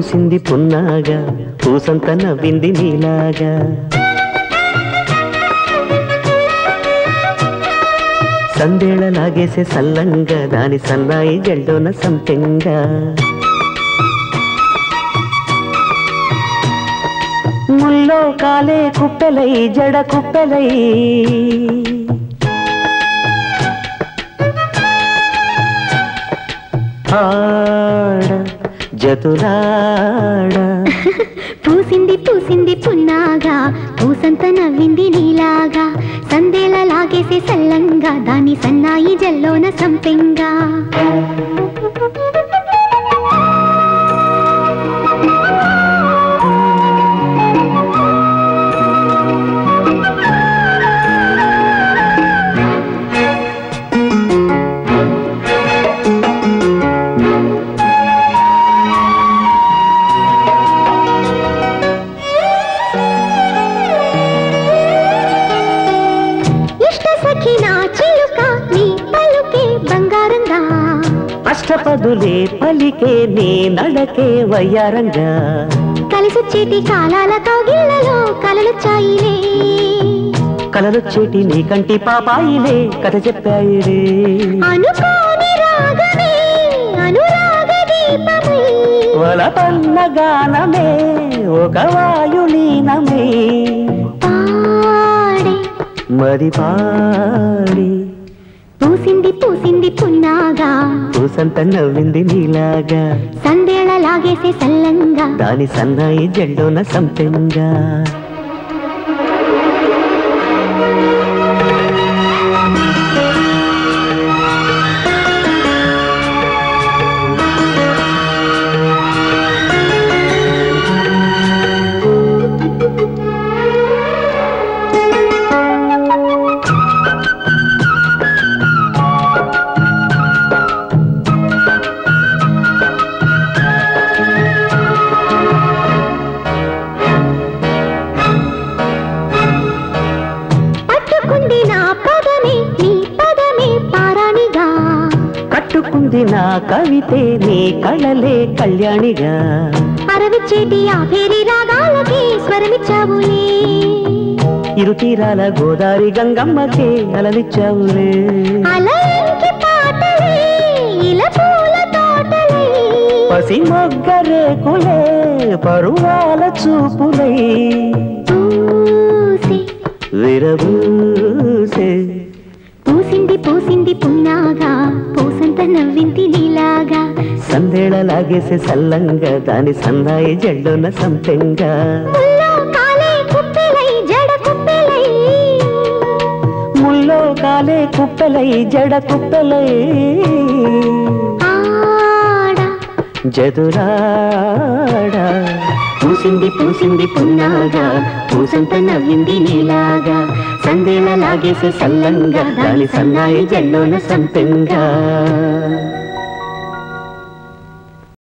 పూసింది పున్నాగా పూసంత నవ్వింది నీలాగా సందేళ లాగేసే సల్లంగా దాని సన్నాయి జల్డోన సంపెంగా ముల్లో కాలే కుప్పెలై జడ కుప్పెలై ఆడ జతులాడ పూసింది పూసింది పున్నాగా పూసంత నవ్వింది నీలాగా సందేల లాగేసే సల్లంగా దాని సన్నాయి జల్లోన సంపెంగా ఇష్ట సఖి నా చిలుక నీ పలుకే బంగారంగా అష్టపదులే పలికే నీ నడకే వయ్యారంగా కలిసొచ్చేటి కాలాల కౌగిళ్లలో కలలొచ్చాయిలే కలలొచ్చేటి నీ కంటి పాపాయిలే కథ చెప్పాయిలే అనుకోని రాగమే అనురాగ దీపమై వలపన్న గానమే ఒక వాయులీనమే పాడే మరి పాడి పూసింది పూసింది పున్నాగా పూసంత నవ్వింది నీలాగా సందేళ లాగేసే సల్లంగా దాని సన్నాయి జెండోన సంపెంగా పట్టుకుంది నా పదమే నీ పదమే పారాణిగా కట్టుకుంది నా కవితే నీ కళలే కళ్యాణిగా అరవిచ్చేటి ఆ పేరి రాగాలకి స్వరమిచ్చావులే ఇరుతీరాల గోదారి గంగమ్మకే అలలిచ్చావులే అలయంకి పాటలే ఇలా పూల తోటలే పసి మొగ్గరేకులే పరువాల చూపులై పూసి విరబూసే పూసింది పూసింది పున్నాగా పూసంత నవ్వింది నీలాగా సందేళ లాగేసే సల్లంగా దాని సన్నాయి జెండోన సంపెంగా ముల్లో కాలే కుప్పెలై జడ కుప్పెలై ముల్లో కాలే కుప్పెలై జడ కుప్పెలై ఆడ జదురాడ పూసింది పూసింది పున్నాగా పూసంత నవ్వింది నీలాగా సందేళ లాగేసే సల్లంగా దాని సన్నాయి జెండోన సంపెంగా